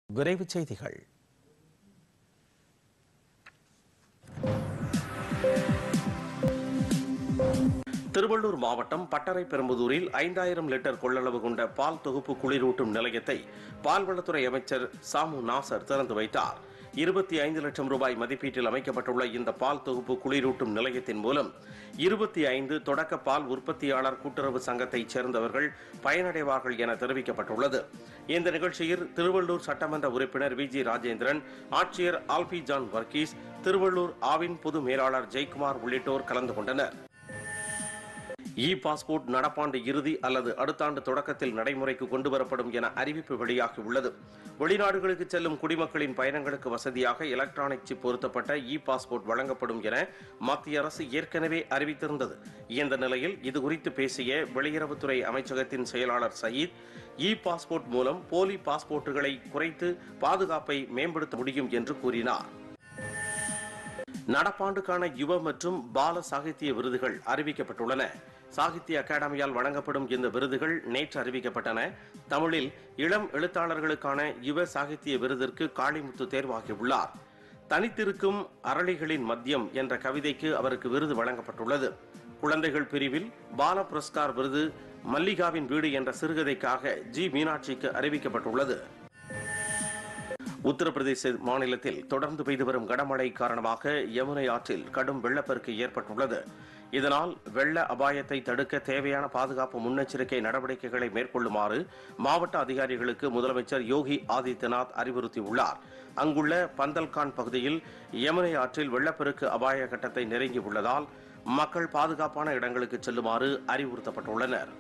விரைவுச் செய்திகள் திருவள்ளூர் மாவட்டம் பட்டறை பெரும்புதூரில் ஐந்தாயிரம் லிட்டர் கொள்ளளவு கொண்ட பால் தொகுப்பு குளிரூட்டும் நிலையத்தை பால்வளத்துறை அமைச்சர் சாமு நாசர் திறந்து வைத்தார் இருபத்தி ஐந்து லட்சம் ரூபாய் மதிப்பீட்டில் அமைக்கப்பட்டுள்ள இந்த பால் தொகுப்பு குளிரூட்டும் நிலையத்தின் மூலம் இருபத்தி ஐந்து தொடக்க பால் உற்பத்தியாளர் கூட்டுறவு சங்கத்தைச் சேர்ந்தவர்கள் பயனடைவார்கள் என தெரிவிக்கப்பட்டுள்ளது இந்த நிகழ்ச்சியில் திருவள்ளூர் சட்டமன்ற உறுப்பினர் வி ஜி ராஜேந்திரன் ஆட்சியர் ஆல்பி ஜான் வர்கீஸ் திருவள்ளூர் ஆவின் பொது மேலாளர் ஜெயக்குமார் உள்ளிட்டோர் கலந்து கொண்டனர் இ பாஸ்போர்ட் நடப்பாண்டு இறுதி அல்லது அடுத்த ஆண்டு தொடக்கத்தில் நடைமுறைக்கு கொண்டு வரப்படும் என அறிவிப்பு வெளியாகி உள்ளது வெளிநாடுகளுக்கு செல்லும் குடிமக்களின் பயணங்களுக்கு வசதியாக எலக்ட்ரானிக் சிப் பொருத்தப்பட்ட இ பாஸ்போர்ட் வழங்கப்படும் என மத்திய அரசு ஏற்கனவே அறிவித்திருந்தது இந்த நிலையில் இதுகுறித்து பேசிய வெளியுறவுத்துறை அமைச்சகத்தின் செயலாளர் சயீத் இ பாஸ்போர்ட் மூலம் போலி பாஸ்போர்ட்டுகளை குறைத்து பாதுகாப்பை மேம்படுத்த முடியும் என்று கூறினார் நடப்பாண்டுக்கான யுவ மற்றும் பால சாகித்ய விருதுகள் அறிவிக்கப்பட்டுள்ளன சாகித்ய அகாடமியால் வழங்கப்படும் இந்த விருதுகள் நேற்று அறிவிக்கப்பட்டன தமிழில் இளம் எழுத்தாளர்களுக்கான யுவ சாகித்ய விருதிற்கு காளிமுத்து தேர்வாகியுள்ளார் தனித்திருக்கும் அரளிகளின் மத்தியம் என்ற கவிதைக்கு அவருக்கு விருது வழங்கப்பட்டுள்ளது குழந்தைகள் பிரிவில் பால புரஸ்கார் விருது மல்லிகாவின் வீடு என்ற சிறுகதைக்காக ஜி மீனாட்சிக்கு அறிவிக்கப்பட்டுள்ளது உத்தரப்பிரதேச மாநிலத்தில் தொடர்ந்து பெய்து வரும் கனமழை காரணமாக யமுனை ஆற்றில் கடும் வெள்ளப்பெருக்கு ஏற்பட்டுள்ளது இதனால் வெள்ள அபாயத்தை தடுக்க தேவையான பாதுகாப்பு முன்னெச்சரிக்கை நடவடிக்கைகளை மேற்கொள்ளுமாறு மாவட்ட அதிகாரிகளுக்கு முதலமைச்சர் யோகி ஆதித்யநாத் அறிவுறுத்தியுள்ளார் அங்குள்ள பந்தல்கான் பகுதியில் யமுனை ஆற்றில் வெள்ளப்பெருக்கு அபாய கட்டத்தை நெருங்கியுள்ளதால் மக்கள் பாதுகாப்பான இடங்களுக்கு செல்லுமாறு அறிவுறுத்தப்பட்டுள்ளனர்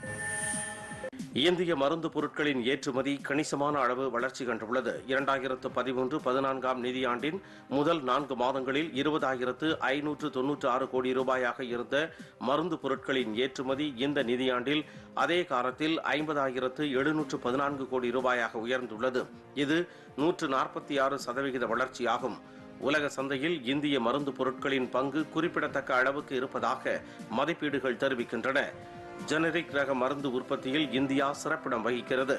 இந்திய மருந்து பொருட்களின் ஏற்றுமதி கணிசமான அளவு வளர்ச்சி கண்டுள்ளது இரண்டாயிரத்து பதிமூன்று பதினான்காம் நிதியாண்டின் முதல் நான்கு மாதங்களில் இருபதாயிரத்து ஐநூற்று தொன்னூற்று ஆறு கோடி ரூபாயாக இருந்த மருந்து பொருட்களின் ஏற்றுமதி இந்த நிதியாண்டில் அதே காலத்தில் ஐம்பதாயிரத்து எழுநூற்று பதினான்கு கோடி ரூபாயாக உயர்ந்துள்ளது இது நூற்று நாற்பத்தி ஆறு சதவிகித வளர்ச்சியாகும் உலக சந்தையில் இந்திய மருந்து பொருட்களின் பங்கு குறிப்பிடத்தக்க அளவுக்கு இருப்பதாக மதிப்பீடுகள் தெரிவிக்கின்றன ஜெனரிக் ரக மருந்து உற்பத்தியில் இந்தியா சிறப்பிடம் வகிக்கிறது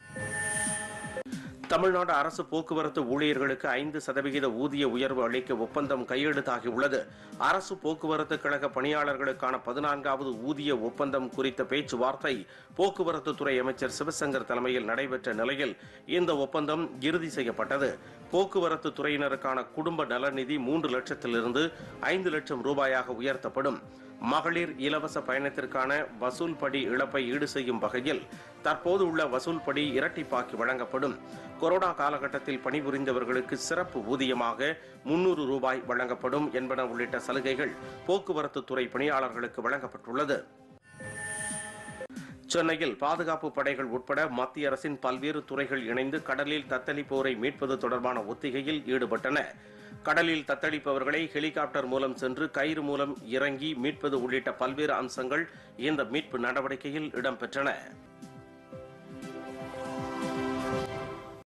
தமிழ்நாடு அரசு போக்குவரத்து ஊழியர்களுக்கு ஐந்து சதவிகித ஊதிய உயர்வு அளிக்க ஒப்பந்தம் கையெழுத்தாகியுள்ளது அரசு போக்குவரத்து கழக பணியாளர்களுக்கான பதினான்காவது ஊதிய ஒப்பந்தம் குறித்த பேச்சுவார்த்தை போக்குவரத்து துறை அமைச்சர் சிவசங்கர் தலைமையில் நடைபெற்ற நிலையில் இந்த ஒப்பந்தம் இறுதி செய்யப்பட்டது போக்குவரத்து துறையினருக்கான குடும்ப நலநிதி மூன்று லட்சத்திலிருந்து ஐந்து லட்சம் ரூபாயாக உயர்த்தப்படும் மகளிர் இலவச பயணத்திற்கான வசூல் படி இழப்பை ஈடு செய்யும் வகையில் தற்போது உள்ள வசூல் படி இரட்டிப்பாக்கி வழங்கப்படும் கொரோனா காலகட்டத்தில் பணிபுரிந்தவர்களுக்கு சிறப்பு ஊதியமாக முன்னூறு ரூபாய் வழங்கப்படும் என்பன உள்ளிட்ட சலுகைகள் போக்குவரத்து துறை பணியாளர்களுக்கு வழங்கப்பட்டுள்ளது சென்னையில் பாதுகாப்பு படைகள் உட்பட மத்திய அரசின் பல்வேறு துறைகள் இணைந்து கடலில் தத்தளிப்போரை மீட்பது தொடர்பான ஒத்திகையில் ஈடுபட்டன கடலில் தத்தளிப்பவர்களை ஹெலிகாப்டர் மூலம் சென்று கயிறு மூலம் இறங்கி மீட்பது உள்ளிட்ட பல்வேறு அம்சங்கள் இந்த மீட்பு நடவடிக்கையில் இடம்பெற்றன